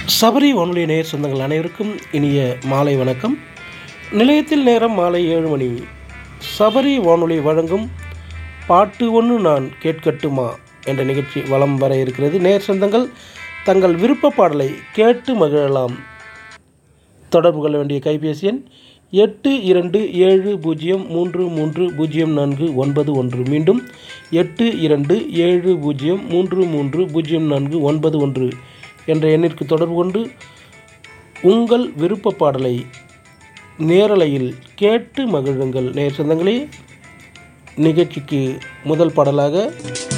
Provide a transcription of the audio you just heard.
சபரி வானொலி நேயர் சொந்தங்கள் அனைவருக்கும் இனிய மாலை வணக்கம் நிலையத்தில் நேரம் மாலை ஏழு மணி சபரி வானொலி வழங்கும் பாட்டு ஒன்று நான் கேட்கட்டுமா என்ற நிகழ்ச்சி வலம் வர இருக்கிறது நேயர் சொந்தங்கள் தங்கள் விருப்ப பாடலை கேட்டு மகிழலாம் தொடர்பு கொள்ள வேண்டிய கைபேசி எண் எட்டு இரண்டு ஏழு பூஜ்ஜியம் மூன்று மூன்று பூஜ்ஜியம் நான்கு ஒன்பது ஒன்று மீண்டும் எட்டு இரண்டு ஏழு பூஜ்ஜியம் மூன்று மூன்று பூஜ்ஜியம் நான்கு ஒன்பது ஒன்று என்ற எண்ணிற்கு தொடர்பு கொண்டு உங்கள் விருப்ப பாடலை நேரலையில் கேட்டு மகிழுங்கள் நேர் சொந்தங்களே நிகழ்ச்சிக்கு முதல் பாடலாக